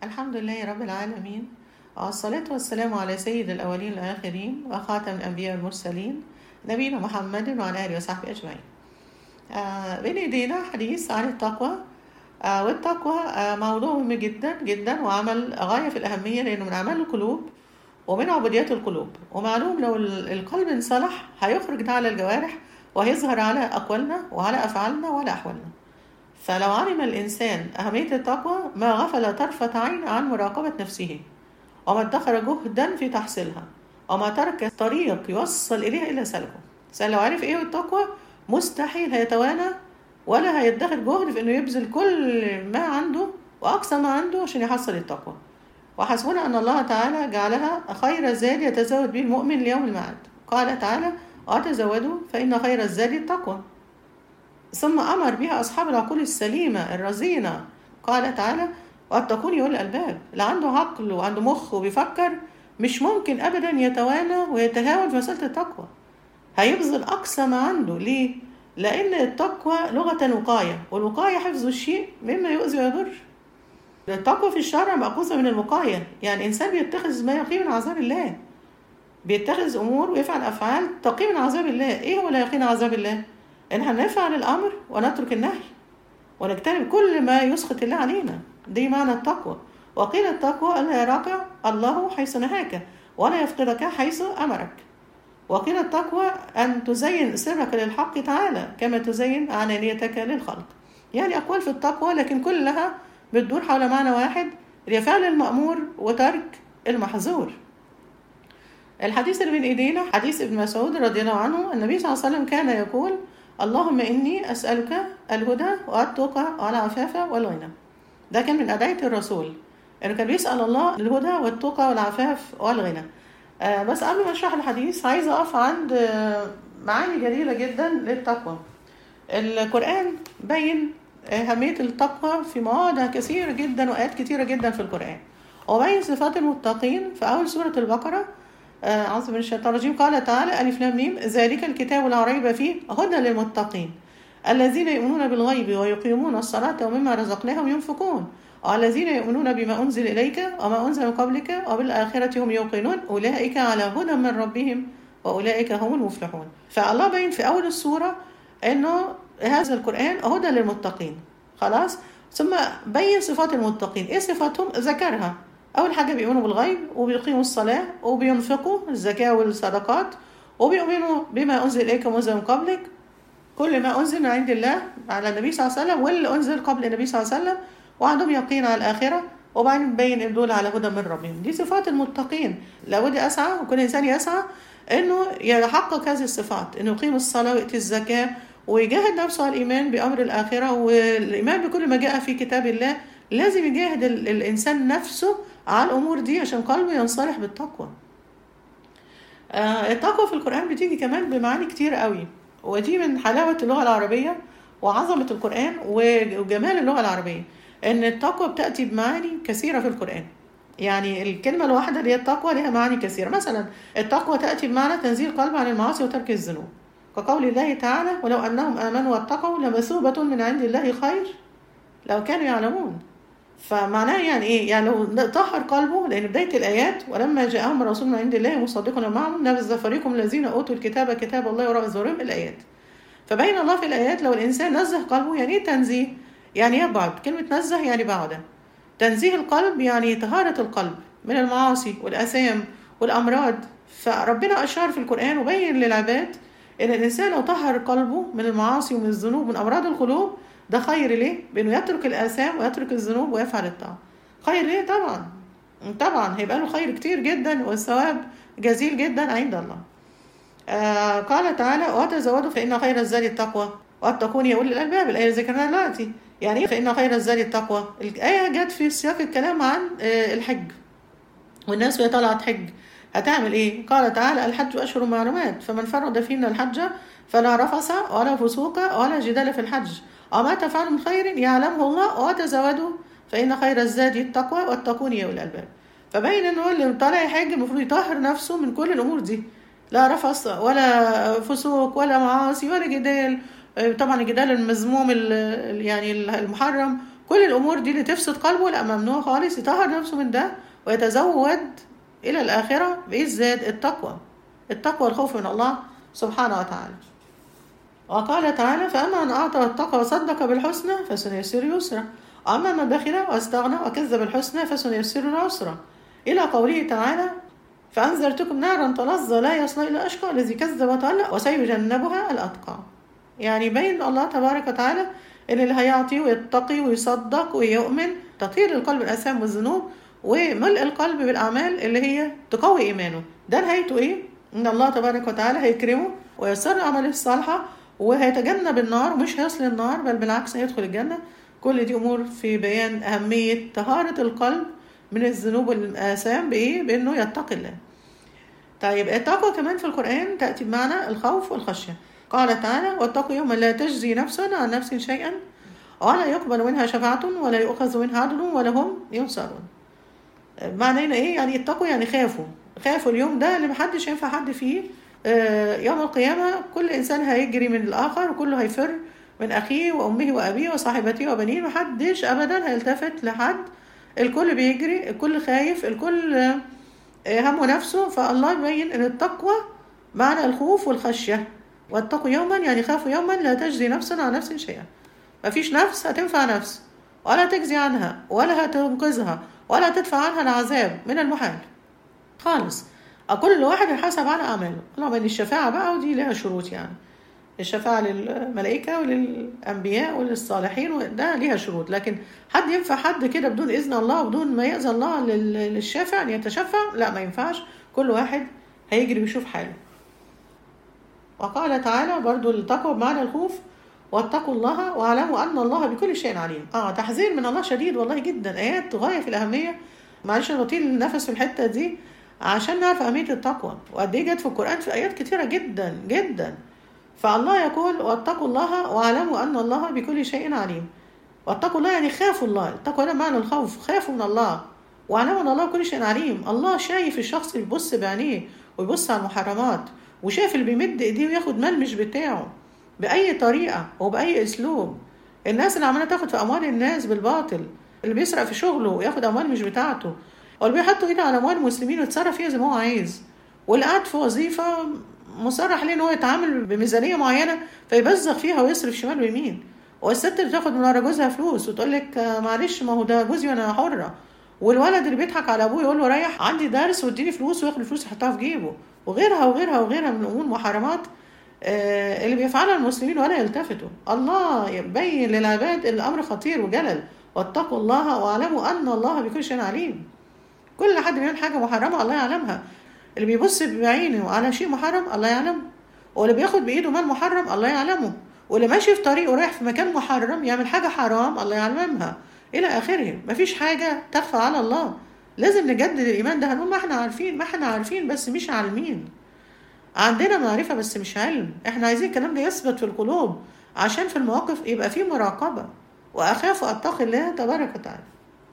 الحمد لله رب العالمين والصلاة والسلام على سيد الأولين والآخرين وخاتم الأنبياء والمرسلين نبينا محمد وعلى آله وصحبه أجمعين آه بين إيدينا حديث عن التقوى آه والتقوى آه موضوع مهم جدا جدا وعمل غاية في الأهمية لأنه من أعمال القلوب ومن عبوديات القلوب ومعلوم لو ال- القلب انصلح هيخرج ده على الجوارح وهيظهر على أقوالنا وعلى أفعالنا وعلى أحوالنا فلو علم الإنسان أهمية التقوى ما غفل طرفة عين عن مراقبة نفسه وما ادخر جهدا في تحصيلها وما ترك طريق يوصل إليها إلا سلكه الإنسان لو عرف إيه التقوى مستحيل هيتوانى ولا هيدخر جهد في إنه يبذل كل ما عنده وأقصى ما عنده عشان يحصل التقوى وحسبنا أن الله تعالى جعلها خير زاد يتزود به المؤمن ليوم المعاد قال تعالى وتزودوا فإن خير الزاد التقوى ثم أمر بها أصحاب العقول السليمة الرزينة قال تعالى واتقون أولي الألباب اللي عنده عقل وعنده مخ وبيفكر مش ممكن أبدا يتوانى ويتهاون في مسألة التقوى هيبذل أقصى ما عنده ليه؟ لأن التقوى لغة وقاية والوقاية حفظ الشيء مما يؤذي ويضر التقوى في الشرع مأخوذة من الوقاية يعني إنسان بيتخذ ما يقي من عذاب الله بيتخذ أمور ويفعل أفعال تقي من عذاب الله إيه هو لا يقينا عذاب الله؟ إن هنفعل الأمر ونترك النهي ونجتنب كل ما يسخط الله علينا دي معنى التقوى وقيل التقوى ألا يراك الله حيث نهاك ولا يفقدك حيث أمرك وقيل التقوى أن تزين سرك للحق تعالى كما تزين علانيتك للخلق يعني أقوال في التقوى لكن كلها بتدور حول معنى واحد اللي فعل المأمور وترك المحظور الحديث اللي بين ايدينا حديث ابن مسعود رضي الله عنه النبي صلى الله عليه وسلم كان يقول اللهم اني اسالك الهدى والتقى والعفاف والغنى ده كان من ادعيه الرسول انه كان بيسال الله الهدى والتقى والعفاف والغنى آه بس قبل ما اشرح الحديث عايزه اقف عند آه معاني جليله جدا للتقوى القران بين اهميه التقوى في مواضع كثيره جدا وايات كثيره جدا في القران وبين صفات المتقين في اول سوره البقره أعوذ من الشيطان الرجيم قال تعالى ألف لام ميم ذلك الكتاب لا ريب فيه هدى للمتقين الذين يؤمنون بالغيب ويقيمون الصلاة ومما رزقناهم ينفقون والذين يؤمنون بما أنزل إليك وما أنزل من قبلك وبالآخرة هم يوقنون أولئك على هدى من ربهم وأولئك هم المفلحون فالله بين في أول السورة أنه هذا القرآن هدى للمتقين خلاص ثم بين صفات المتقين إيه صفاتهم ذكرها أول حاجة بيؤمنوا بالغيب وبيقيموا الصلاة وبينفقوا الزكاة والصدقات وبيؤمنوا بما أنزل إليك وأنزل من قبلك كل ما أنزل من عند الله على النبي صلى الله عليه وسلم واللي أنزل قبل النبي صلى الله عليه وسلم وعندهم يقين على الآخرة وبعدين نبين إن دول على هدى من ربهم دي صفات المتقين لابد أسعى وكل إنسان يسعى إنه يحقق هذه الصفات إنه يقيم الصلاة ويؤتي الزكاة ويجاهد نفسه على الإيمان بأمر الآخرة والإيمان بكل ما جاء في كتاب الله لازم يجاهد الإنسان نفسه على الأمور دي عشان قلبه ينصلح بالتقوى آه التقوى في القرآن بتيجي كمان بمعاني كتير قوي ودي من حلاوة اللغة العربية وعظمة القرآن وجمال اللغة العربية إن التقوى بتأتي بمعاني كثيرة في القرآن يعني الكلمة الواحدة اللي هي التقوى لها معاني كثيرة مثلا التقوى تأتي بمعنى تنزيل القلب عن المعاصي وترك الذنوب كقول الله تعالى ولو أنهم آمنوا واتقوا لمثوبة من عند الله خير لو كانوا يعلمون فمعناه يعني ايه؟ يعني لو طهر قلبه لان بدايه الايات ولما جاءهم رسول من عند الله مصدق معهم نبذ فريق من الذين اوتوا الكتاب كتاب الله وراء ظهورهم الايات. فبين الله في الايات لو الانسان نزه قلبه يعني ايه تنزيه؟ يعني يبعد، كلمه نزه يعني بعد. تنزيه القلب يعني طهاره القلب من المعاصي والاثام والامراض فربنا اشار في القران وبين للعباد ان الانسان لو طهر قلبه من المعاصي ومن الذنوب من امراض القلوب ده خير ليه؟ بانه يترك الاثام ويترك الذنوب ويفعل الطاعه. خير ليه؟ طبعا طبعا هيبقى له خير كتير جدا والثواب جزيل جدا عند الله. آه قال تعالى وتزودوا فان خير الزاد التقوى واتقون يا اولي الالباب الايه اللي ذكرناها دلوقتي. يعني ايه فان خير الزاد التقوى؟ الايه جت في سياق الكلام عن آه الحج. والناس وهي طالعه تحج هتعمل ايه؟ قال تعالى الحج اشهر معلومات فمن فرض فينا الحج فلا رفث ولا فسوق ولا جدال في الحج وما تفعلوا من خير يعلمه الله وتزودوا فإن خير الزاد التقوى واتقون يا أولي الألباب فبين إن هو اللي طالع يحج المفروض يطهر نفسه من كل الأمور دي لا رفث ولا فسوق ولا معاصي ولا جدال طبعا الجدال المذموم يعني المحرم كل الامور دي اللي تفسد قلبه لا ممنوع خالص يطهر نفسه من ده ويتزود الى الاخره بيزداد التقوى التقوى الخوف من الله سبحانه وتعالى وقال تعالى فأما من أعطى واتقى وصدق بالحسنى فسنيسر يسرا أما من بخل واستغنى وكذب الحسنى فسنيسر العسرى إلى قوله تعالى فأنذرتكم نارا تلظى لا يصلى إلا الأشقى الذي كذب وتولى وسيجنبها الأتقى يعني بين الله تبارك وتعالى إن اللي هيعطي ويتقي ويصدق ويؤمن تطهير القلب الآثام والذنوب وملء القلب بالأعمال اللي هي تقوي إيمانه ده نهايته إيه؟ إن الله تبارك وتعالى هيكرمه ويسر أعماله الصالحة وهيتجنب النار مش هيصل النار بل بالعكس هيدخل الجنة كل دي أمور في بيان أهمية طهارة القلب من الذنوب والآثام بإيه؟ بإنه يتقي الله. طيب التقوى كمان في القرآن تأتي بمعنى الخوف والخشية. قال تعالى: واتقوا يوما لا تجزي نفس عن نفس شيئا ولا يقبل منها شفاعة ولا يؤخذ منها عدل ولا هم ينصرون. معنى هنا إيه؟ يعني اتقوا يعني خافوا. خافوا اليوم ده اللي محدش ينفع حد فيه يوم القيامة كل إنسان هيجري من الآخر وكله هيفر من أخيه وأمه وأبيه وصاحبته وبنيه محدش أبدا هيلتفت لحد الكل بيجري الكل خايف الكل همه نفسه فالله يبين ان التقوى معنى الخوف والخشية واتقوا يوما يعني خافوا يوما لا تجزي نفس عن نفس شيئا مفيش نفس هتنفع نفس ولا تجزي عنها ولا هتنقذها ولا تدفع عنها العذاب من المحال خالص كل واحد يحاسب على أعماله طبعا الشفاعة بقى ودي لها شروط يعني الشفاعة للملائكة وللأنبياء وللصالحين ده ليها شروط لكن حد ينفع حد كده بدون إذن الله وبدون ما يأذن الله للشافع أن يتشفع لا ما ينفعش كل واحد هيجري ويشوف حاله وقال تعالى برضو التقوى بمعنى الخوف واتقوا الله واعلموا أن الله بكل شيء عليم اه تحذير من الله شديد والله جدا آيات غاية في الأهمية معلش أنا بطيل النفس في الحتة دي عشان نعرف أهمية التقوى وقد إيه جت في القرآن في آيات كتيرة جدا جدا فالله يقول واتقوا الله واعلموا ان الله بكل شيء عليم واتقوا الله يعني خافوا الله التقوى ده معنى الخوف خافوا من الله واعلموا ان الله بكل شيء عليم الله شايف الشخص اللي بيبص بعينيه ويبص على المحرمات وشايف اللي بيمد ايديه وياخد مال مش بتاعه باي طريقه وباي اسلوب الناس اللي عماله تاخد في اموال الناس بالباطل اللي بيسرق في شغله وياخد اموال مش بتاعته واللي بيحط ايده على اموال المسلمين ويتصرف فيها زي ما هو عايز واللي قاعد في وظيفه مصرح ليه ان هو يتعامل بميزانيه معينه فيبزغ فيها ويصرف شمال ويمين والست اللي تاخد من ورا جوزها فلوس وتقول لك معلش ما هو ده جوزي وانا حره والولد اللي بيضحك على ابوه يقول له رايح عندي درس واديني فلوس وياخد الفلوس يحطها في جيبه وغيرها وغيرها وغيرها من امور محرمات اللي بيفعلها المسلمين ولا يلتفتوا الله يبين للعباد الامر خطير وجلل واتقوا الله واعلموا ان الله بكل شيء عليم كل حد بيعمل حاجه محرمه الله يعلمها اللي بيبص بعينه على شيء محرم الله يعلمه واللي بياخد بايده مال محرم الله يعلمه واللي ماشي في طريقه رايح في مكان محرم يعمل حاجه حرام الله يعلمها الى اخره مفيش حاجه تخفى على الله لازم نجدد الايمان ده هنقول ما احنا عارفين ما احنا عارفين بس مش عالمين عندنا معرفه بس مش علم احنا عايزين الكلام ده يثبت في القلوب عشان في المواقف يبقى فيه مراقبه واخاف واتقي الله تبارك وتعالى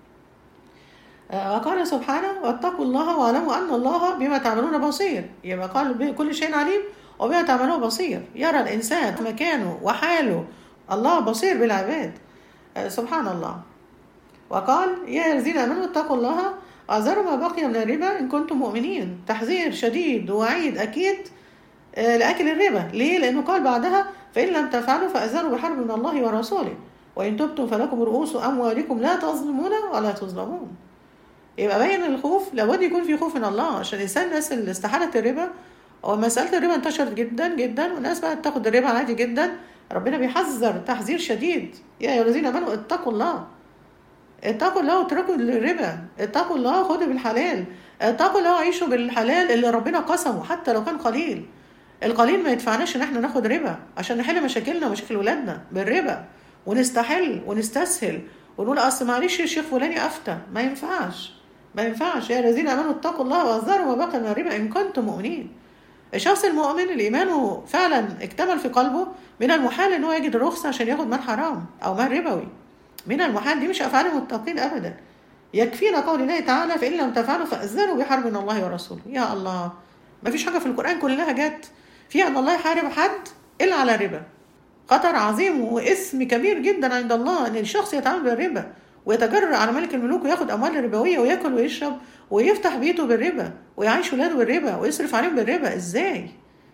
وقال سبحانه واتقوا الله واعلموا ان الله بما تعملون بصير يبقى قال بكل شيء عليم وبما تعملون بصير يرى الانسان مكانه وحاله الله بصير بالعباد سبحان الله وقال يا الذين امنوا اتقوا الله واذروا ما بقي من الربا ان كنتم مؤمنين تحذير شديد ووعيد اكيد لاكل الربا ليه لانه قال بعدها فان لم تفعلوا فاذروا بحرب من الله ورسوله وان تبتم فلكم رؤوس اموالكم لا تظلمون ولا تظلمون يبقى باين الخوف لابد يكون في خوف من الله عشان الانسان الناس اللي استحالت الربا ومسألة الربا انتشرت جدا جدا والناس بقت تاخد الربا عادي جدا ربنا بيحذر تحذير شديد يا ايها الذين امنوا اتقوا الله اتقوا الله واتركوا الربا اتقوا الله خدوا بالحلال اتقوا الله وعيشوا بالحلال اللي ربنا قسمه حتى لو كان قليل القليل ما يدفعناش ان احنا ناخد ربا عشان نحل مشاكلنا ومشاكل ولادنا بالربا ونستحل ونستسهل ونقول اصل معلش الشيخ فلاني افتى ما ينفعش ما ينفعش يا الذين امنوا اتقوا الله واذروا ما بقي من الربا ان كنتم مؤمنين الشخص المؤمن اللي ايمانه فعلا اكتمل في قلبه من المحال ان هو يجد رخصه عشان ياخد مال حرام او مال ربوي من المحال دي مش افعال المتقين ابدا يكفينا قول الله تعالى فان لم تفعلوا فاذنوا بحرب من الله ورسوله يا الله ما فيش حاجه في القران كلها جت فيها ان الله يحارب حد الا على الربا خطر عظيم واسم كبير جدا عند الله ان الشخص يتعامل بالربا ويتجرأ على ملك الملوك وياخد اموال ربويه وياكل ويشرب ويفتح بيته بالربا ويعيش ولاده بالربا ويصرف عليهم بالربا ازاي؟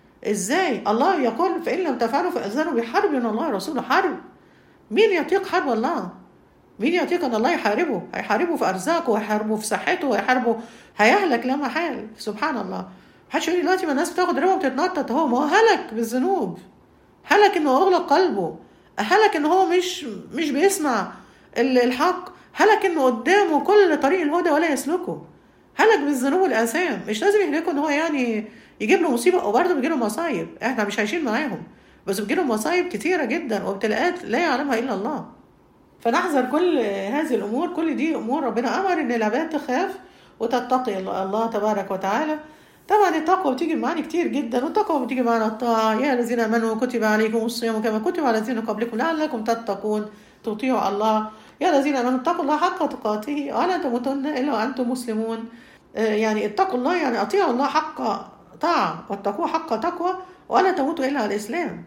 ازاي؟ الله يقول فان لم تفعلوا فاذنوا بحرب من الله ورسوله حرب مين يطيق حرب الله؟ مين يطيق ان الله يحاربه؟ هيحاربه في ارزاقه وهيحاربه في صحته وهيحاربه هيهلك لا محال سبحان الله محدش يقول لي دلوقتي ما الناس بتاخد ربا وبتتنطط هو ما هو هلك بالذنوب هلك انه اغلق قلبه هلك ان هو مش مش بيسمع ال- الحق هلك انه قدامه كل طريق الهدى ولا يسلكه هلك بالذنوب والاثام مش لازم يهلكوا ان هو يعني يجيب له مصيبه وبرضه بيجي له مصايب احنا مش عايشين معاهم بس بيجي له مصايب كتيره جدا وابتلاءات لا يعلمها الا الله فنحذر كل هذه الامور كل دي امور ربنا امر ان العباد تخاف وتتقي الله الله تبارك وتعالى طبعا التقوى بتيجي معانا كتير جدا والتقوى بتيجي معانا الطاعة يا الذين امنوا كتب عليكم الصيام كما كتب على الذين قبلكم لعلكم تتقون تطيعوا الله يا الذين امنوا اتقوا الله حق تقاته ولا تموتن الا وانتم مسلمون آه، يعني اتقوا الله يعني اطيعوا الله حق طاعة واتقوه حق تقوى ولا تموتوا الا على الاسلام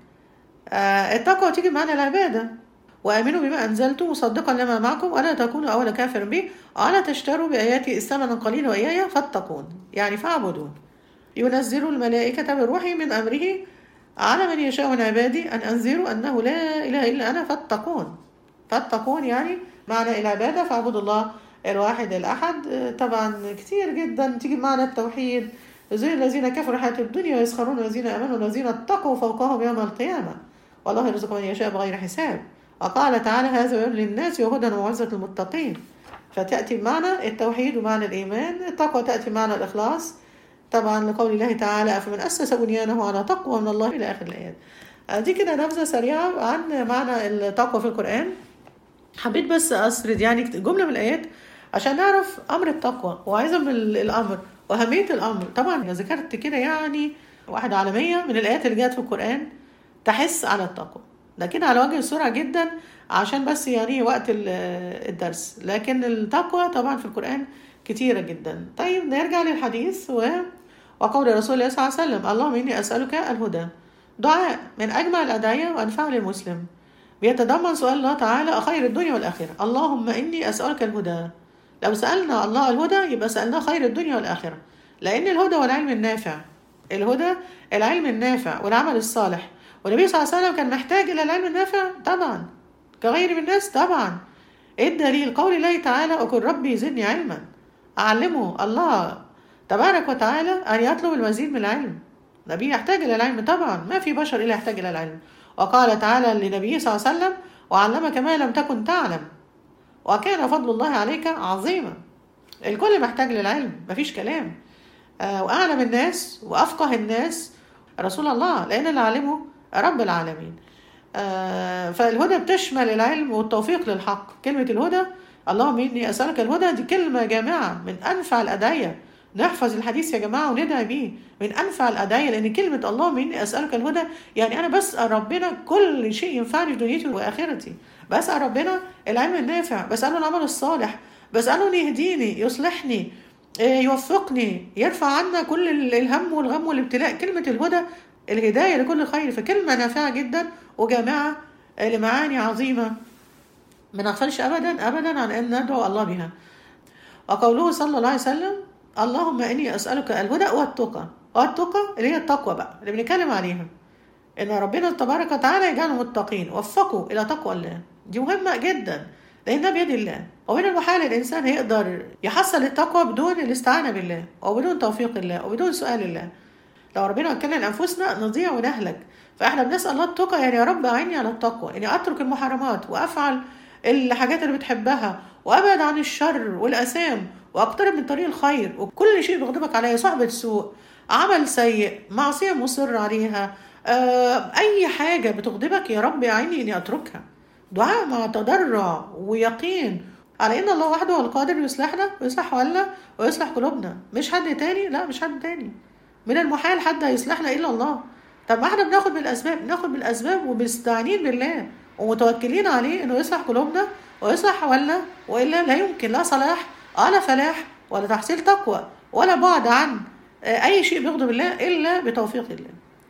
آه، التقوى تيجي معنا العبادة وآمنوا بما أنزلت مصدقا لما معكم ولا تكونوا أول كافر به ولا تشتروا بآياتي ثمنا قليلا وإياي فاتقون يعني فاعبدون ينزل الملائكة بروحه من أمره على من يشاء من عبادي أن أنذروا أنه لا إله إلا أنا فاتقون فاتقون يعني معنى العبادة فاعبدوا الله الواحد الأحد آه، طبعا كتير جدا تيجي معنى التوحيد زي الذين كفروا حياة الدنيا ويسخرون الذين آمنوا الذين اتقوا فوقهم يوم القيامة والله يرزق من يشاء بغير حساب وقال تعالى هذا يوم للناس وهدى وموعظة للمتقين فتأتي بمعنى التوحيد ومعنى الإيمان التقوى تأتي بمعنى الإخلاص طبعا لقول الله تعالى أفمن أسس بنيانه على تقوى من الله إلى آخر الآيات آه، دي كده نبذة سريعة عن معنى التقوى في القرآن حبيت بس أسرد يعني جملة من الآيات عشان نعرف أمر التقوى وعظم ال- الأمر وأهمية الأمر طبعا أنا ذكرت كده يعني واحدة عالمية من الآيات اللي جت في القرآن تحس على التقوى لكن على وجه السرعة جدا عشان بس يعني وقت ال- الدرس لكن التقوى طبعا في القرآن كتيرة جدا طيب نرجع للحديث و... وقول رسول الله صلى الله عليه وسلم اللهم إني أسألك الهدى دعاء من أجمع الأدعية وأنفع للمسلم بيتضمن سؤال الله تعالى خير الدنيا والآخرة اللهم إني أسألك الهدى لو سألنا الله الهدى يبقى سألناه خير الدنيا والآخرة لأن الهدى والعلم النافع الهدى العلم النافع والعمل الصالح والنبي صلى الله عليه وسلم كان محتاج إلى العلم النافع طبعا كغير من الناس طبعا إيه الدليل قول الله تعالى وقل ربي زدني علما أعلمه الله تبارك وتعالى أن يطلب المزيد من العلم النبي يحتاج إلى العلم طبعا ما في بشر إلا يحتاج إلى العلم وقال تعالى لنبيه صلى الله عليه وسلم وعلمك ما لم تكن تعلم وكان فضل الله عليك عظيما الكل محتاج للعلم مفيش كلام آه، وأعلم الناس وأفقه الناس رسول الله لأن اللي علمه رب العالمين آه، فالهدى بتشمل العلم والتوفيق للحق كلمة الهدى اللهم إني أسألك الهدى دي كلمة جامعة من أنفع الأدعية نحفظ الحديث يا جماعة وندعي بيه من أنفع الأدعية لأن كلمة اللهم إني أسألك الهدى يعني أنا بسأل ربنا كل شيء ينفعني في دنيتي وآخرتي بسأل ربنا العلم النافع بسأله العمل الصالح بسأله إن يهديني يصلحني إيه، يوفقني يرفع عنا كل ال- الهم والغم والابتلاء كلمة الهدى الهداية لكل خير فكلمة نافعة جدا وجامعة آه، لمعاني عظيمة ما نغفلش أبدا أبدا عن أن ندعو الله بها وقوله صلى الله عليه وسلم اللهم إني أسألك الهدى والتقى والتقى اللي هي التقوى بقى اللي بنتكلم عليها إن ربنا تبارك وتعالى يجعل متقين وفقوا إلى تقوى الله دي مهمة جدا لأنها بيد الله ومن المحال الإنسان هيقدر يحصل التقوى بدون الاستعانة بالله وبدون توفيق الله وبدون سؤال الله لو ربنا وكلنا أنفسنا نضيع ونهلك فإحنا بنسأل الله التقى يعني يا رب أعني على التقوى إني أترك المحرمات وأفعل الحاجات اللي بتحبها وأبعد عن الشر والأثام وأقترب من طريق الخير وكل شيء بيغضبك عليا صحبة سوء عمل سيء معصية مصر عليها آه، أي حاجة بتغضبك يا رب أعني إني أتركها دعاء مع تضرع ويقين على ان الله وحده هو القادر يصلحنا ويصلح حوالنا ويصلح قلوبنا مش حد تاني لا مش حد تاني من المحال حد هيصلحنا الا الله طب ما احنا بناخد بالاسباب بناخد بالاسباب ومستعينين بالله ومتوكلين عليه انه يصلح قلوبنا ويصلح حوالنا والا لا يمكن لا صلاح ولا فلاح ولا تحصيل تقوى ولا بعد عن آه، اي شيء بيغضب الله الا بتوفيق الله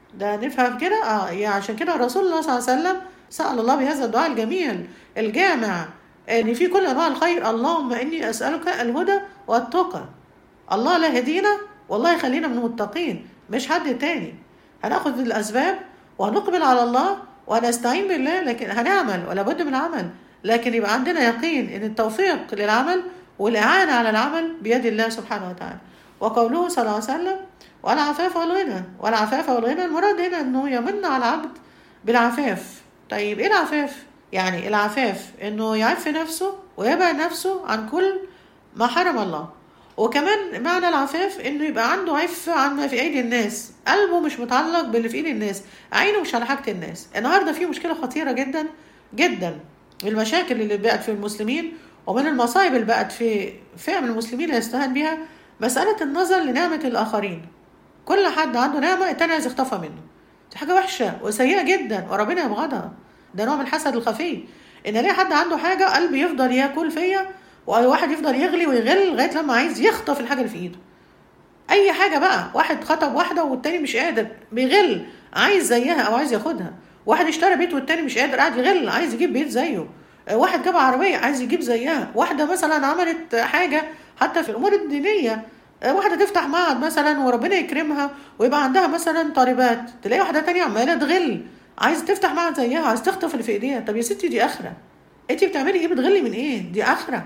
ده نفهم كده اه يعني عشان كده رسول الله صلى الله عليه وسلم سأل الله بهذا الدعاء الجميل الجامع ان في كل انواع الخير اللهم اني اسالك الهدى والتقى الله لا يهدينا والله يخلينا من المتقين مش حد تاني هناخد الاسباب وهنقبل على الله ونستعين بالله لكن هنعمل ولا بد من العمل لكن يبقى عندنا يقين ان التوفيق للعمل والاعانه على العمل بيد الله سبحانه وتعالى وقوله صلى الله عليه وسلم والعفاف والغنى والعفاف والغنى المراد هنا انه يمن على العبد بالعفاف طيب ايه العفاف يعني العفاف انه يعف نفسه ويبعد نفسه عن كل ما حرم الله وكمان معنى العفاف انه يبقى عنده عفة عما في ايدي الناس قلبه مش متعلق باللي في ايد الناس عينه مش على حاجة الناس النهاردة في مشكلة خطيرة جدا جدا المشاكل اللي بقت في المسلمين ومن المصايب اللي بقت في فئة من المسلمين اللي يستهان بها مسألة النظر لنعمة الآخرين كل حد عنده نعمة التاني عايز يخطفها منه دي حاجة وحشة وسيئة جدا وربنا يبغضها ده نوع من الحسد الخفي ان ليه حد عنده حاجة قلبي يفضل ياكل فيا وواحد يفضل يغلي ويغل لغاية لما عايز يخطف الحاجة اللي في ايده اي حاجة بقى واحد خطب واحدة والتاني مش قادر بيغل عايز زيها او عايز ياخدها واحد اشترى بيت والتاني مش قادر قاعد يغل عايز يجيب بيت زيه واحد جاب عربية عايز يجيب زيها واحدة مثلا عملت حاجة حتى في الامور الدينية واحدة تفتح معهد مثلا وربنا يكرمها ويبقى عندها مثلا طالبات تلاقي واحدة تانية عمالة تغل عايز تفتح معهد زيها عايز تخطف اللي في ايديها طب يا ستي دي اخرة انت بتعملي ايه بتغلي من ايه دي اخرة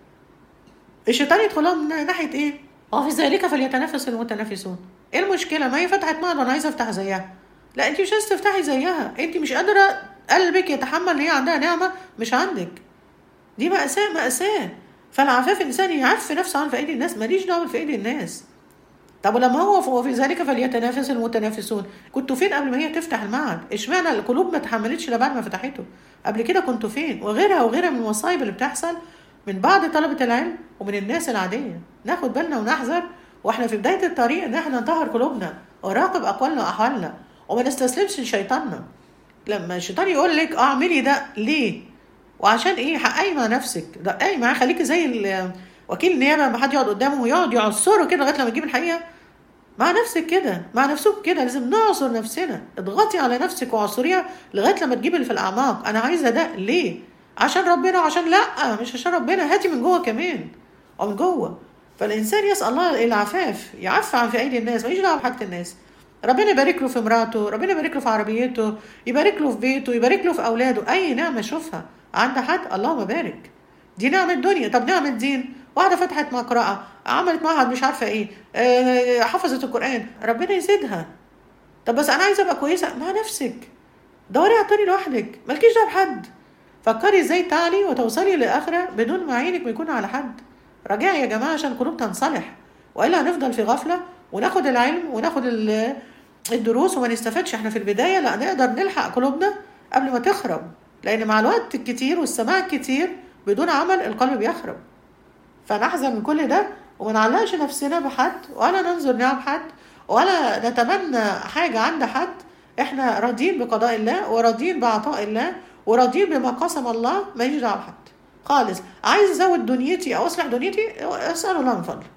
الشيطان يدخلها من ناحية ايه وفي ذلك فليتنافس المتنافسون ايه المشكلة ما هي فتحت معهد وانا عايزة افتح زيها لا انت مش عايزة تفتحي زيها انت مش قادرة قلبك يتحمل ان هي عندها نعمة مش عندك دي مأساة مأساة فالعفاف الإنسان يعف نفسه عن في أيدي الناس ماليش دعوة في أيدي الناس طب ولما هو في ذلك فليتنافس المتنافسون كنتوا فين قبل ما هي تفتح المعهد اشمعنى القلوب ما تحملتش الا بعد ما فتحته قبل كده كنتوا فين وغيرها وغيرها من المصايب اللي بتحصل من بعض طلبة العلم ومن الناس العادية ناخد بالنا ونحذر واحنا في بداية الطريق ان احنا نطهر قلوبنا وراقب اقوالنا واحوالنا وما نستسلمش لشيطاننا لما الشيطان يقول لك اعملي ده ليه وعشان ايه حققي مع نفسك دققي معاه خليكي زي وكيل النيابه لما حد يقعد قدامه ويقعد يعصره كده لغايه لما تجيب الحقيقه مع نفسك كده مع نفسك كده لازم نعصر نفسنا اضغطي على نفسك وعصريها لغايه لما تجيب اللي في الاعماق انا عايزه ده ليه عشان ربنا وعشان لا مش عشان ربنا هاتي من جوه كمان او من جوه فالانسان يسال الله العفاف يعفى عن في ايدي الناس ماليش دعوه بحاجه الناس ربنا يبارك له في مراته ربنا يبارك له في عربيته يبارك له في بيته يبارك له في اولاده اي نعمه يشوفها عند حد اللهم بارك دي نعمة دنيا طب نعمة دين واحدة فتحت مقرأة عملت معهد مش عارفة ايه آه حفظت القرآن ربنا يزيدها طب بس أنا عايزة أبقى كويسة مع نفسك دوري على الطريق لوحدك مالكيش دعوة بحد فكري ازاي تعلي وتوصلي للآخرة بدون ما عينك ما يكون على حد رجعي يا جماعة عشان القلوب تنصلح وإلا هنفضل في غفلة وناخد العلم وناخد الدروس وما نستفادش احنا في البداية لا نقدر نلحق قلوبنا قبل ما تخرب لأن مع الوقت الكتير والسماع الكتير بدون عمل القلب بيخرب فنحذر من كل ده وما نعلقش نفسنا بحد ولا ننظر نعم حد ولا نتمنى حاجة عند حد احنا راضيين بقضاء الله وراضيين بعطاء الله وراضيين بما قسم الله ماليش دعوه بحد خالص عايز ازود دنيتي او اصلح دنيتي اسال الله من فضله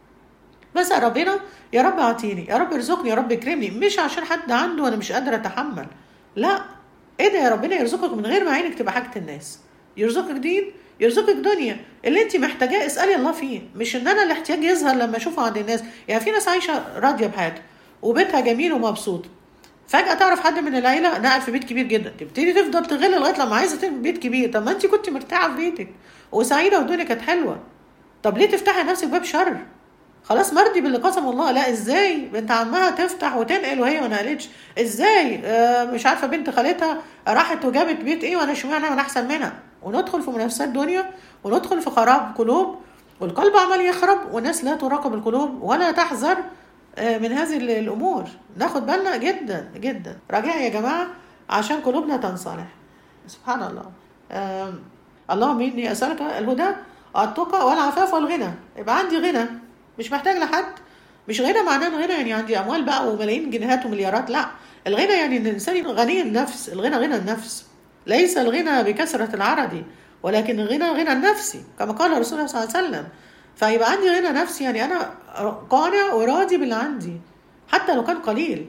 بس ربنا يا رب اعطيني يا رب ارزقني يا رب اكرمني مش عشان حد عنده وانا مش قادره اتحمل لا ايه ده يا ربنا يرزقك من غير ما عينك تبقى حاجه الناس يرزقك دين يرزقك دنيا اللي انت محتاجاه اسالي الله فيه مش ان انا الاحتياج يظهر لما اشوفه عند الناس يعني في ناس عايشه راضيه بحياتها وبيتها جميل ومبسوط فجاه تعرف حد من العيله نقل في بيت كبير جدا تبتدي تفضل تغل لغايه لما عايزه تبني بيت كبير طب ما انت كنت مرتاحه في بيتك وسعيده والدنيا كانت حلوه طب ليه تفتحي لنفسك باب شر خلاص مرضي باللي قسم الله لا ازاي بنت عمها تفتح وتنقل وهي ما نقلتش ازاي آه مش عارفه بنت خالتها راحت وجابت بيت ايه وانا اشمعنى وانا احسن منها وندخل في منافسات دنيا وندخل في خراب قلوب والقلب عمال يخرب والناس لا تراقب القلوب ولا تحذر آه من هذه الامور ناخد بالنا جدا جدا راجعوا يا جماعه عشان قلوبنا تنصلح سبحان الله آه اللهم اني اسالك الهدى التقى والعفاف والغنى يبقى عندي غنى مش محتاج لحد مش غنى معناه غنى يعني عندي اموال بقى وملايين جنيهات ومليارات لا الغنى يعني ان الانسان غني النفس الغنى غنى النفس ليس الغنى بكثرة العرض ولكن الغنى غنى النفسي كما قال رسول الله صلى الله عليه وسلم فيبقى عندي غنى نفسي يعني انا قانع وراضي باللي عندي حتى لو كان قليل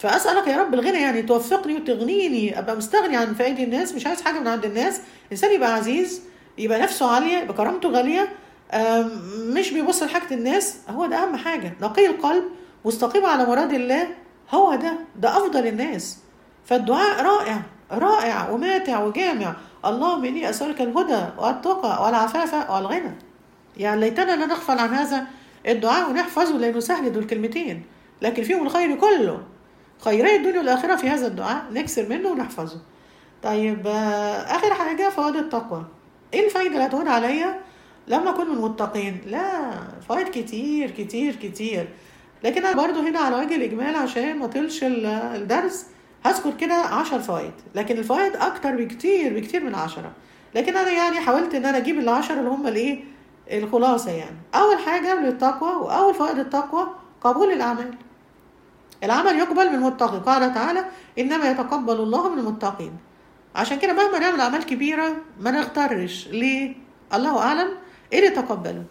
فاسالك يا رب الغنى يعني توفقني وتغنيني ابقى مستغني عن فائد الناس مش عايز حاجه من عند الناس انسان يبقى عزيز يبقى نفسه عاليه يبقى كرامته غاليه آم، مش بيبص لحاجه الناس هو ده اهم حاجه نقي القلب مستقيم على مراد الله هو ده ده افضل الناس فالدعاء رائع رائع وماتع وجامع اللهم اني اسالك الهدى والتقى والعفاف والغنى يعني ليتنا لا نغفل عن هذا الدعاء ونحفظه لانه سهل دول كلمتين لكن فيهم الخير كله خيري الدنيا والاخره في هذا الدعاء نكسر منه ونحفظه طيب آه، اخر حاجه فوائد التقوى ايه الفايده اللي هتهون عليا لما اكون من المتقين لا فوائد كتير كتير كتير لكن انا برضو هنا على وجه الاجمال عشان ما اطيلش ال- الدرس هذكر كده عشر فوائد لكن الفوائد اكتر بكتير بكتير من عشرة لكن انا يعني حاولت ان انا اجيب العشرة اللي هم الايه الخلاصة يعني اول حاجة للتقوى واول فوائد التقوى قبول الاعمال العمل يقبل من المتقي قال تعالى انما يتقبل الله من المتقين عشان كده مهما نعمل اعمال كبيره ما نغترش ليه الله اعلم ايه اللي تقبله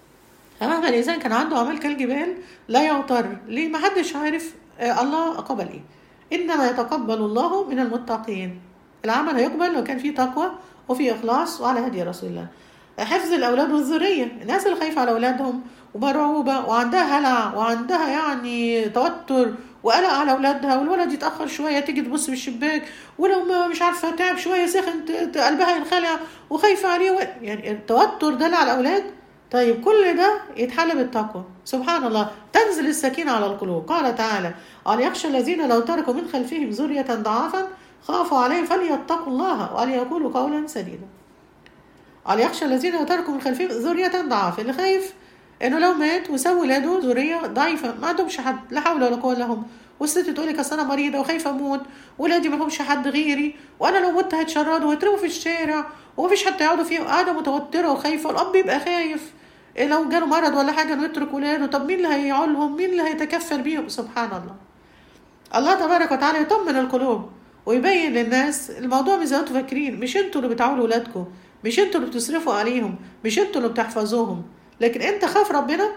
فمهما الانسان كان عنده اعمال كالجبال لا يغتر ليه ما حدش عارف آه، الله قبل ايه انما يتقبل الله من المتقين العمل هيقبل لو كان فيه تقوى وفيه اخلاص وعلى هدي رسول الله حفظ الاولاد والذريه الناس اللي خايفه على اولادهم ومرعوبه وعندها هلع وعندها يعني توتر وقلق على اولادها والولد يتاخر شويه تيجي تبص في الشباك ولو ما مش عارفه تعب شويه سخن ت- ت- قلبها ينخلع وخايفه عليه و... يعني التوتر ده اللي على الاولاد طيب كل ده يتحل بالتقوى سبحان الله تنزل السكينه على القلوب قال تعالى أن يخشى الذين لو تركوا من خلفهم ذريه ضعافا خافوا عليهم فليتقوا الله وليقولوا قولا سديدا على يخشى الذين يتركوا من خلفهم ذرية ضعاف اللي خايف انه لو مات وسوى ولاده ذرية ضعيفة ما عندهمش حد لا حول ولا قوة لهم والست تقول لك اصل انا مريضة وخايفة اموت ولادي ما لهمش حد غيري وانا لو مت هيتشردوا ويترموا في الشارع ومفيش حد يقعدوا فيه قاعدة متوترة وخايفة والاب بيبقى خايف إيه لو جاله مرض ولا حاجة انه يترك ولاده طب مين اللي هيعولهم مين اللي هيتكفل بيهم سبحان الله الله تبارك وتعالى يطمن القلوب ويبين للناس الموضوع مش زي ما انتوا فاكرين مش انتوا اللي بتعولوا ولادكم مش انتوا اللي بتصرفوا عليهم مش انتوا اللي بتحفظوهم لكن انت خاف ربنا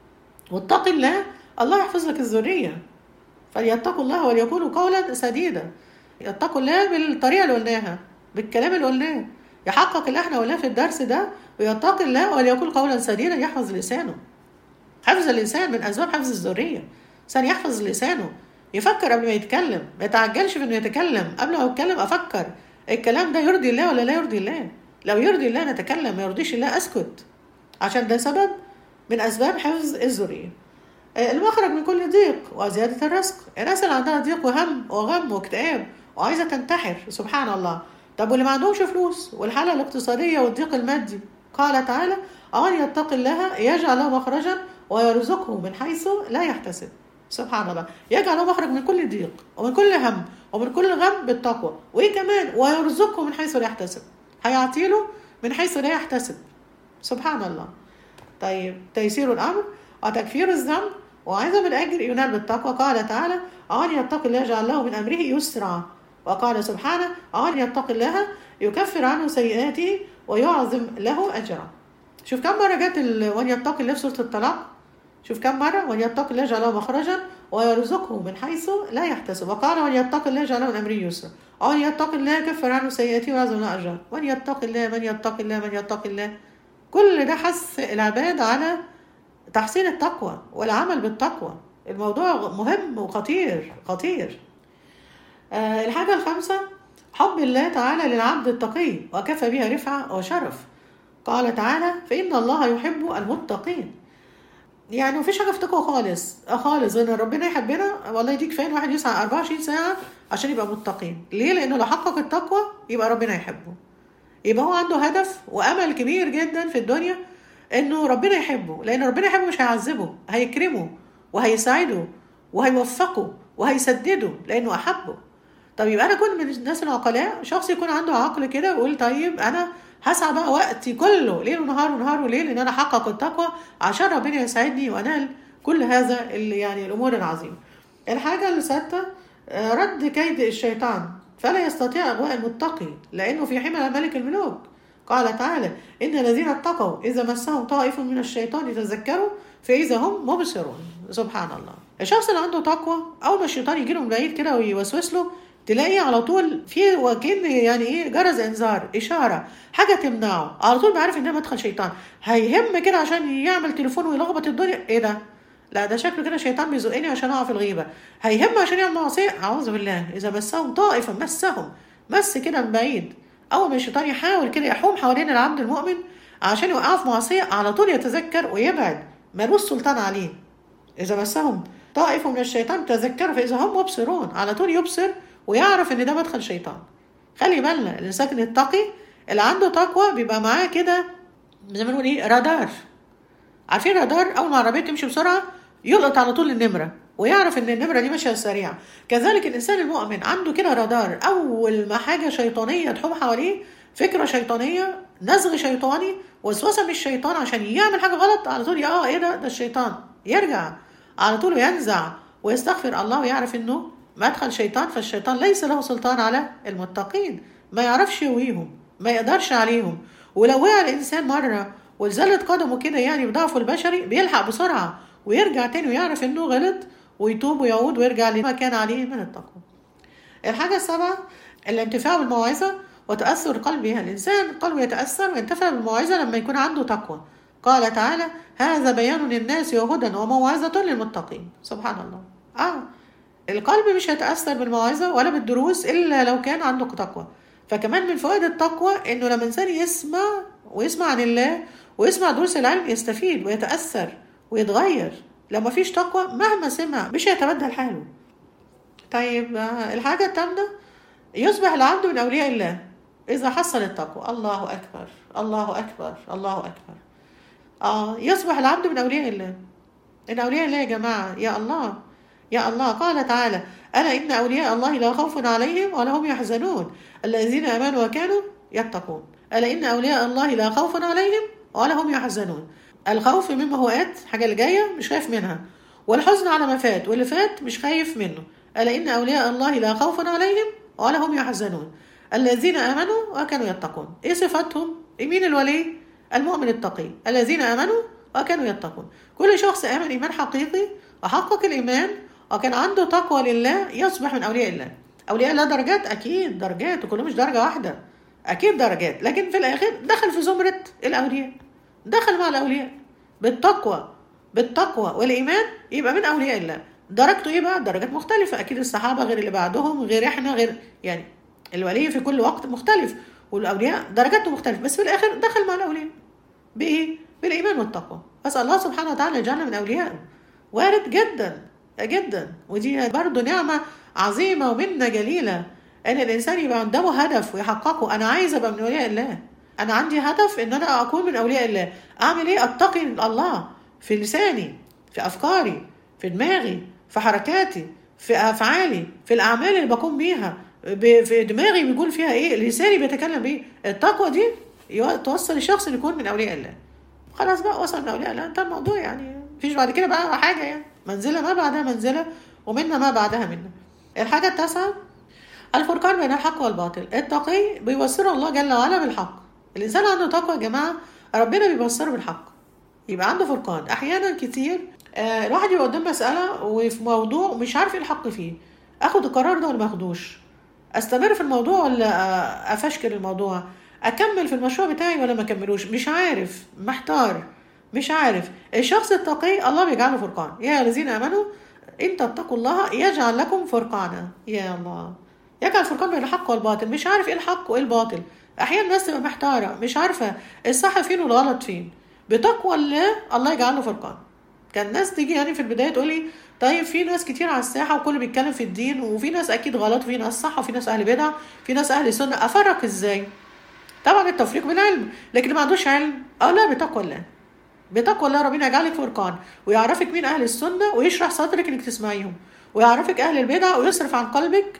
واتق الله الله يحفظ لك الذريه فليتقوا الله وليقولوا قولا سديدا يتقوا الله بالطريقه اللي قلناها بالكلام اللي قلناه يحقق اللي احنا قلناه في الدرس ده ويتقي الله وليقول قولا سديدا يحفظ لسانه حفظ اللسان من اسباب حفظ الذريه انسان يحفظ لسانه يفكر قبل ما يتكلم ما يتعجلش في انه يتكلم قبل ما يتكلم افكر الكلام ده يرضي الله ولا لا يرضي الله لو يرضي الله نتكلم ما يرضيش الله اسكت عشان ده سبب من اسباب حفظ الذريه آه، المخرج من كل ضيق وزياده الرزق الناس اللي عندها ضيق وهم وغم واكتئاب وعايزه تنتحر سبحان الله طب واللي ما عندهمش فلوس والحاله الاقتصاديه والضيق المادي قال تعالى أن يتقي الله يجعل له مخرجا ويرزقه من حيث لا يحتسب سبحان الله يجعل له مخرج من كل ضيق ومن كل هم ومن كل غم بالتقوى وايه كمان ويرزقه من حيث لا يحتسب هيعطيله من حيث لا يحتسب سبحان الله طيب تيسير الامر وتكفير الذنب وعظم الاجر ينال بالتقوى قال تعالى ان يتقي الله يجعل له من امره يسرا وقال سبحانه ان يتقي الله يكفر عنه سيئاته ويعظم له اجرا شوف كم مره جت ال- وان يتقي الله في سوره الطلاق شوف كم مرة وأن يتقي الله يجعل له مخرجا ويرزقه من حيث لا يحتسب وقال وأن يتقي الله يجعل له من أمره يسرا وأن يتقي الله يكفر عنه سيئاته ويعظم له أجرا وأن يتقي الله من يتقي الله من يتقي الله كل ده حث العباد على تحسين التقوى والعمل بالتقوى الموضوع مهم وخطير خطير آه الحاجة الخامسة حب الله تعالى للعبد التقي وكفى بها رفعة وشرف قال تعالى فإن الله يحب المتقين يعني مفيش حاجه في تقوى خالص آه خالص ان ربنا يحبنا والله دي كفايه الواحد يسعى 24 ساعه عشان يبقى متقين ليه لانه لو حقق التقوى يبقى ربنا يحبه يبقى هو عنده هدف وامل كبير جدا في الدنيا انه ربنا يحبه لان ربنا يحبه مش هيعذبه هيكرمه وهيساعده وهيوفقه وهيسدده لانه احبه طب يبقى انا اكون من الناس العقلاء شخص يكون عنده عقل كده ويقول طيب انا هسعى بقى وقتي كله ليل ونهار ونهار وليل ان انا احقق التقوى عشان ربنا يساعدني وانال كل هذا اللي يعني الامور العظيمه. الحاجه السادسه آه، رد كيد الشيطان فلا يستطيع اغواء المتقي لانه في حمى ملك الملوك. قال تعالى ان الذين اتقوا اذا مسهم طائف من الشيطان تذكروا فاذا هم مبصرون سبحان الله. الشخص اللي عنده تقوى اول ما الشيطان يجي له من بعيد كده ويوسوس له تلاقيه على طول في وكأن يعني ايه جرس انذار اشاره حاجه تمنعه على طول بيعرف ان ده مدخل شيطان هيهم كده عشان يعمل تليفون ويلخبط الدنيا ايه ده لا ده شكله كده شيطان بيزقني عشان اقع في الغيبه هيهم عشان يعمل معصيه اعوذ بالله اذا مسهم طائفه مسهم مس كده من بعيد اول ما الشيطان يحاول كده يحوم حوالين العبد المؤمن عشان يوقعه في معصيه على طول يتذكر ويبعد ملوش سلطان عليه اذا مسهم طائفه من الشيطان تذكروا فاذا هم مبصرون على طول يبصر ويعرف ان ده مدخل شيطان خلي بالنا الانسان التقي اللي عنده تقوى بيبقى معاه كده زي ما نقول ايه رادار عارفين رادار اول ما العربيه تمشي بسرعه يلقط على طول النمره ويعرف ان النمره دي ماشيه سريعه كذلك الانسان المؤمن عنده كده رادار اول ما حاجه شيطانيه تحوم حواليه فكره شيطانيه نزغ شيطاني وسوسه من الشيطان عشان يعمل حاجه غلط على طول اه ايه ده ده الشيطان يرجع على طول ينزع ويستغفر الله ويعرف انه مدخل شيطان فالشيطان ليس له سلطان على المتقين ما يعرفش يويهم ما يقدرش عليهم ولو وقع الانسان مره وزلت قدمه كده يعني بضعفه البشري بيلحق بسرعه ويرجع تاني ويعرف انه غلط ويتوب ويعود ويرجع لما كان عليه من التقوى. الحاجه السابعه الانتفاع بالموعظه وتاثر قلبها الانسان قلبه يتاثر وينتفع بالموعظه لما يكون عنده تقوى. قال تعالى هذا بيان للناس وهدى وموعظه للمتقين سبحان الله. اه القلب مش هيتأثر بالموعظة ولا بالدروس إلا لو كان عنده تقوى فكمان من فوائد التقوى إنه لما إنسان يسمع ويسمع عن الله ويسمع دروس العلم يستفيد ويتأثر ويتغير لو ما فيش تقوى مهما سمع مش هيتبدل حاله طيب الحاجة الثامنة يصبح العبد من أولياء الله إذا حصل التقوى الله أكبر الله أكبر الله أكبر آه يصبح العبد من أولياء الله من أولياء الله يا جماعة يا الله يا الله قال تعالى ألا إن أولياء الله لا خوف عليهم ولا هم يحزنون الذين آمنوا وكانوا يتقون ألا إن أولياء الله لا خوف عليهم ولا هم يحزنون الخوف مما هو آت حاجة اللي جاية مش خايف منها والحزن على ما فات واللي فات مش خايف منه ألا إن أولياء الله لا خوف عليهم ولا هم يحزنون الذين آمنوا وكانوا يتقون إيه صفاتهم؟ مين الولي؟ المؤمن التقي الذين آمنوا وكانوا يتقون كل شخص آمن إيمان حقيقي وحقق الإيمان وكان عنده تقوى لله يصبح من أولياء الله أولياء الله درجات أكيد درجات وكلهم مش درجة واحدة أكيد درجات لكن في الآخر دخل في زمرة الأولياء دخل مع الأولياء بالتقوى بالتقوى والإيمان يبقى من أولياء الله درجته إيه بقى؟ درجات مختلفة أكيد الصحابة غير اللي بعدهم غير إحنا غير يعني الولي في كل وقت مختلف والأولياء درجاته مختلفة بس في الآخر دخل مع الأولياء بإيه؟ بالإيمان والتقوى أسأل الله سبحانه وتعالى يجعلنا من أوليائه وارد جدا جدا ودي برضه نعمة عظيمة ومنة جليلة ان الانسان يبقى عنده هدف ويحققه انا عايز ابقى من اولياء الله انا عندي هدف ان انا اكون من اولياء الله اعمل ايه اتقي الله في لساني في افكاري في دماغي في حركاتي في افعالي في الاعمال اللي بقوم بيها في دماغي بيقول فيها ايه لساني بيتكلم بايه التقوى دي توصل الشخص ان يكون من اولياء الله خلاص بقى وصل من اولياء الله انتهى الموضوع يعني مفيش بعد كده بقى حاجه يعني منزله ما بعدها منزله ومنا ما بعدها منا الحاجه التاسعه الفرقان بين الحق والباطل التقي بيبصره الله جل وعلا بالحق الانسان عنده تقوى يا جماعه ربنا بيبصره بالحق يبقى عنده فرقان احيانا كتير آه الواحد يبقى قدام مساله وفي موضوع مش عارف ايه الحق فيه اخد القرار ده ولا ما اخدوش استمر في الموضوع ولا افشكل الموضوع اكمل في المشروع بتاعي ولا ما اكملوش مش عارف محتار مش عارف الشخص التقي الله بيجعله فرقان يا الذين امنوا ان تتقوا الله يجعل لكم فرقانا يا الله يجعل فرقان بين الحق والباطل مش عارف ايه الحق وايه الباطل احيانا الناس تبقى محتاره مش عارفه الصح فين والغلط فين بتقوى الله الله يجعله فرقان كان ناس تيجي يعني في البدايه تقول لي طيب في ناس كتير على الساحه وكل بيتكلم في الدين وفي ناس اكيد غلط وفي ناس صح وفي ناس اهل بدع في ناس اهل سنه افرق ازاي طبعا التفريق بالعلم لكن ما عندوش علم اه لا بتقوى الله بتقوى الله ربنا يجعلك فرقان ويعرفك مين اهل السنه ويشرح صدرك انك تسمعيهم ويعرفك اهل البدع ويصرف عن قلبك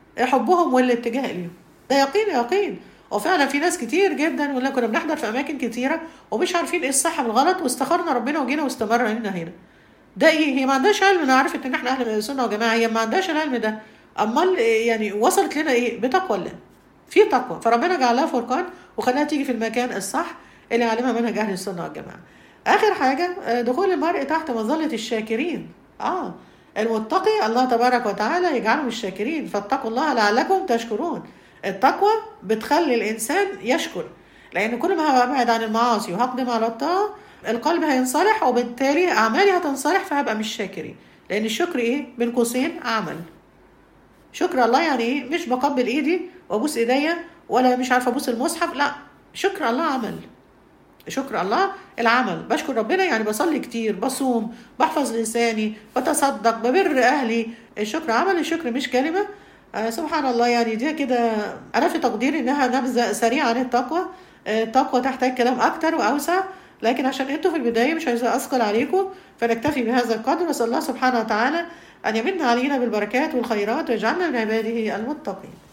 حبهم والاتجاه اليهم ده يقين يقين وفعلا في ناس كتير جدا ولا كنا بنحضر في اماكن كتيره ومش عارفين ايه الصح من الغلط واستخرنا ربنا وجينا واستمر هنا هنا ده ايه هي ما عندهاش علم انا عرفت ان احنا اهل السنه وجماعه هي ما عندهاش العلم ده امال يعني وصلت لنا ايه بتقوى الله في تقوى فربنا جعلها فرقان وخلاها تيجي في المكان الصح اللي علمها منهج اهل السنه والجماعه اخر حاجه دخول المرء تحت مظله الشاكرين اه المتقي الله تبارك وتعالى يجعله من الشاكرين فاتقوا الله لعلكم تشكرون التقوى بتخلي الانسان يشكر لان كل ما هبعد عن المعاصي وهقدم على الطاعه القلب هينصلح وبالتالي اعمالي هتنصلح فهبقى مش شاكرين لان الشكر ايه بين قوسين عمل شكر الله يعني ايه مش بقبل ايدي وابوس ايديا ولا مش عارفه ابوس المصحف لا شكر الله عمل شكر الله العمل بشكر ربنا يعني بصلي كتير بصوم بحفظ لساني بتصدق ببر اهلي الشكر عمل الشكر مش كلمه آه سبحان الله يعني دي كده انا في تقديري انها نبذه سريعه عن التقوى آه، التقوى تحتاج كلام اكتر واوسع لكن عشان انتوا في البدايه مش عايزه اثقل عليكم فنكتفي بهذا القدر واسال الله سبحانه وتعالى ان يمن علينا بالبركات والخيرات ويجعلنا من عباده المتقين